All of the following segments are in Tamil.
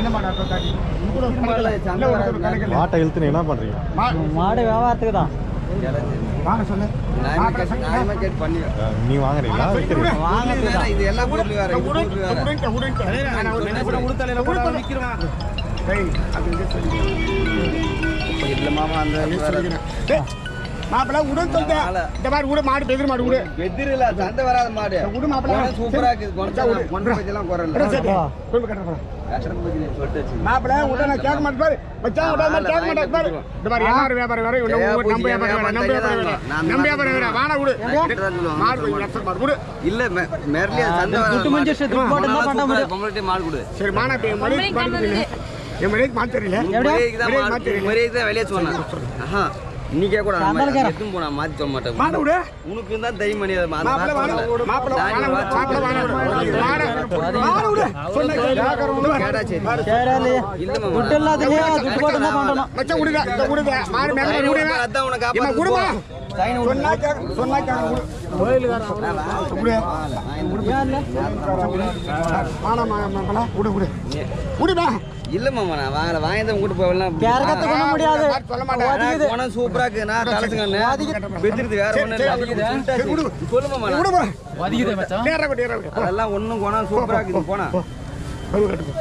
என்ன மாடு அப்ப காட்டி இது கூட ஒரு கணக்கு இல்லை. இல்ல, ஒரு ஒரு கணக்கு இல்லை. மாட்டை இழுத்துன்னு என்ன பண்றீங்க மா- மாடு வியாபாரத்துக்கு தான் வாங்க சொல்லு மாட்டை சொல்லு. அஹ், நீ வாங்குறீங்களா விற்கிறீங்க வாங்கிறது தான் இது எல்லா பொருளும் வேற இது உடன்- பொருள் வேற உடன்- உடன்- ஆனா ஒரு நினைப்பு உடுத்தலையில கூட விக்கிறோம். டேய், அது இது சொல்லிக்கிறேன். இல்ல மாமா அந்த இது சொல்லிக்கிறேன். டேய், மாப்பிள்ளை உடன் சொல்லிட்டேன். இந்த மாதிரி விடு, மாடு பெதிர் மாடு விடு. வெதிரில சண்டை வராத மாடு விடு மாப்பிள்ளை. குணம் சூப்பரா இருக்குது மச்சான் விடு. குணம் கொண்டு பத்தியெல்லாம் குறை விடு, இல்லை சரி. கொண்டு கட்டுறேன் பாரு. கட்டணம் பத்தி நீ சொல்லிட்டு வச்சு மாப்பிள்ளை, உடனே நான் கேட்க மாட்டேன் பாரு. மச்சான், உடனே நான் கேட்க மாட்டேன் பாரு. இந்த மாதிரி எல்லாரும் வியாபாரம் வேற, இவங்க ஏன் நம்ம பூஜை, வியாபாரம் வேற, ஏன் நம்ம வியாபாரம் வேற. நான் நம்ம வியாபாரம் வேற. வாடா விடு. நான் கிட்ட தான் சொல்லுவேன். மாடு போய் லட்சம் மாடு விடு. இல்ல மெ- மெர்லியா சண்டை வராத துட்டு மாடு. மஞ்சள் துட்டு போட்டு தான் பண்ண முடியும் பொம்பளைட்டே மாடு கொடு சரி மானா இப்ப என் மனைவிக்கு மாடு தெரியல என் மனைவிக்கு மாடு தெரியல மரியாதைக்கு தான் மரியாதை மாடு மாத்திரீங்க. மரியாதைக்கு தான் வெளியே சொன்னேன் ஆஹா இன்னைக்கே கூட நான் சந்தனக்காரன். எதுவும் போனா மாத்தி சொல்ல மாட்டேன் மாடு விடு உனக்கு தான் தை மரியாதை மா- மாப்பிள்ளை மாத்த வாடா சொல்லல. மாப்பிள்ளை நான் வாடா இங்க மாப்பிள்ளை வாடா விடு மாடு மாடு விடு சொன்ன கேட்கறவங்க கேடா சரி சரி இல்லையா இல்ல மாமா துட்டு இல்லாதீங்க துட்டு போட்டு தான் பண்ணணும் மச்சான் விடுங்க இந்த விடுங்க மாடு மேல சைன் விடுங்க விடுப்பா, அதான் உனக்கு இம்மா காப்பாத்து விடுமா போ. சைன் விடு. சொன்னா கேட்க சொன்னா கேட்க விடு கோயிலுக்காரன் விடு ஏன் இல்லை மானா மாப்பிள்ளை விடு விடு விடுமா இல்ல மாமா நான் வாங்கல வாங்கி தான் உங்ககிட்ட போகலாம் கேரகத்தை கொள்ள முடியாது சொல்ல மாட்டேன் ஒதுக்குது. போனா சூப்பரா இருக்கு நான் தலைச்சுங்க பெத்திருது வேற ஒண்ணு இல்ல சரி, விடு. சொல்லு மாமா நான். விடுமா வதிக்குதே மச்சான் நேரா விடு நேரா விடு அதெல்லாம் ஒண்ணும் போனா சூப்பரா இருக்குது போனா கோயில் கட்டுங்க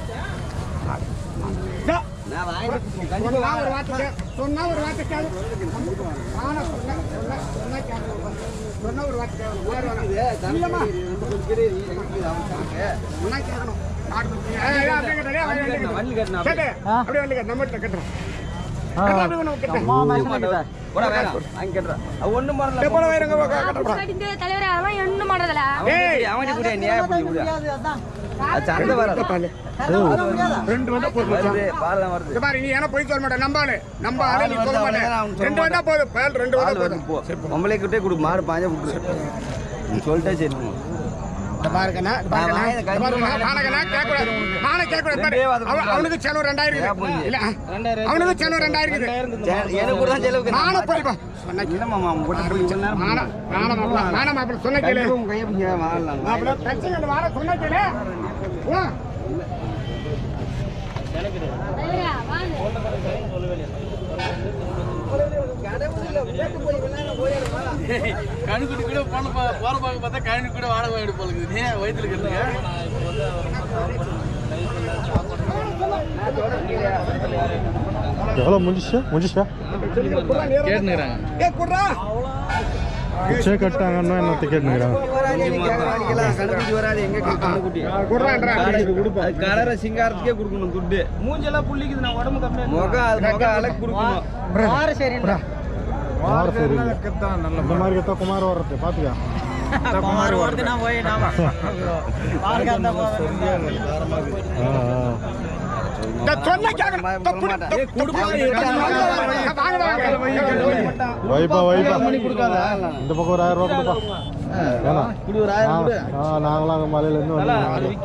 நான் வாங்கி சொன்னா ஒரு வார்த்தை கே- சொன்னா ஒரு வார்த்தை கேளு. நானா சொன்னேன், சொன்னேன், சொன்னா கேட்கணும். சொன்னா ஒரு வார்த்தை கேட்கணும். வேற வேணாம். இல்லம்மா. சொன்னா கேட்கணும். நாடு பத்தி. ஏய், ஏய், அப்படியே கட்டு, ஏய், அப்படியே கட்டு. வண்டி கட்டினா கட்டு. ஆ. அப்படியே வண்டி கட்டு, நம்ம வீட்டுல கட்டுறோம். ஆ. கட்டு, அப்படியே கொண்டு வந்து கட்டு. அம்மா மேஷன் கிட்ட போடா வேணாம் வாங்கி கட்டுறா அது ஒண்ணும் ஏய், பண்ணல போடா, வைருங்க, போ, கட்டுறா. கட்டிட்டு தலைவரே அதெல்லாம் ஒண்ணும் பண்றதில்ல ஏய். அவன் குடியா நீ ஏன் குடி குடியா முடியாது அதான் அது சண்டை வராது பாரு. ரெண்டு வந்தா போதும் மச்சான். வருது பால்லாம் வருது இந்த பாரு, நீ ஏன்னா போய் சொல்ல மாட்டே, நம்ப ஆளு. நம்ப ஆளு, நீ பால் சொல்ல வருது, மாட்டே. அவன் சொல்ல ரெண்டு வந்தா போதும், பால் ரெண்டு வந்தா பால் வருது போதும். போ பொம்பளை கிட்டே கொடு மாடு பாஞ்சா விட்டுரு நீ சொல்லிட்டே சரி இந்த பாருங்கண்ணா, இந்த பாருங்கண்ணா, நான் வாங்கின இந்த பாருங்கண்ணா, நாளைக்குண்ணா கேட்கக்கூடாது. நானே கேட்கக்கூடாது. பாரு, ரெண்டே வாது அவன் அவனுக்கு செலவு ரெண்டாயிரம் ஏன் இருக்குது. புரியுது? இல்ல, அவனுக்கு செலவு ரெண்டாயிரம் இருக்குது. சரி, எனக்கு கூட தான் செலவுக்கு நானே போய் பா. சொன்னா கேளு. இல்ல மாமா உங்க கூட போய் இவ்வளவு நேரம் நானா, நானா மாப்பிள, நானா மாப்பிள, சொன்னா கேளு. கண்டிப்பா உங்க கையை பிடிங்க வாங்கலாம் மாப்பிள, பிரச்சனை இல்லை, வாடா, சொன்னா கேளு. வா. தலைவரே வாங்க கணுக்குட்டி கூட பொண்ணு பா- போற பார்க்க பார்த்தா கணுக்கு கூட வாடகை எடுத்து பழகுது நீ ஏன் வயித்துல இருக்கிறதுக்கு எவ்வளோ முடிஞ்சிச்சு முடிஞ்சிச்சா கேட்டுக்கிறாங்க ஏய், குர்ரா. பிச்சை கட்டாங்கன்னா என்ன டிக்கெட் நிற்கிறாங்க கண்ணுக்குட்டி வராது எங்க கண்ணுக்குட்டி குர்ரான்றா. அது கலர சிங்காரத்துக்கே கொடுக்கணும் துட்டு மூஞ்செல்லாம் புள்ளிக்குது நான் உடம்பு கம்மியா முகம் அது முகம் அழகு கொடுக்கணும் வார சரியில்லை குமார் சரி இந்த மாதிரி கத்தா குமார் வர்றது பார்த்துக்கா குமார் ஓடுது நான் போய் நாம பாருங்க அந்த ஆ ஆ இந்த சொன்னா கேட்கணும். இந்த புடி- இந்த- இந்த புடி- வாங்க, வாங்க. வைப்பா வைப்பா இந்த பக்கம் ஒரு ஆயிரம் ரூபா கொடுப்பா வேணாம் இப்படி ஒரு ஆயிரம் கொடு. ஆ நாங்களாம் அங்கே மலையிலேருந்து வந்து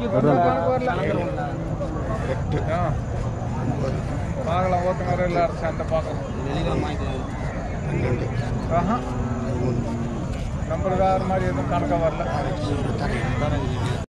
பார்க்கலாம் ஓட்டுநர் எல்லாரும் சேர்ந்த பார்க்கலாம் நம்பருக்கு ஆறு மாதிரி எதுவும் கணக்காக வரல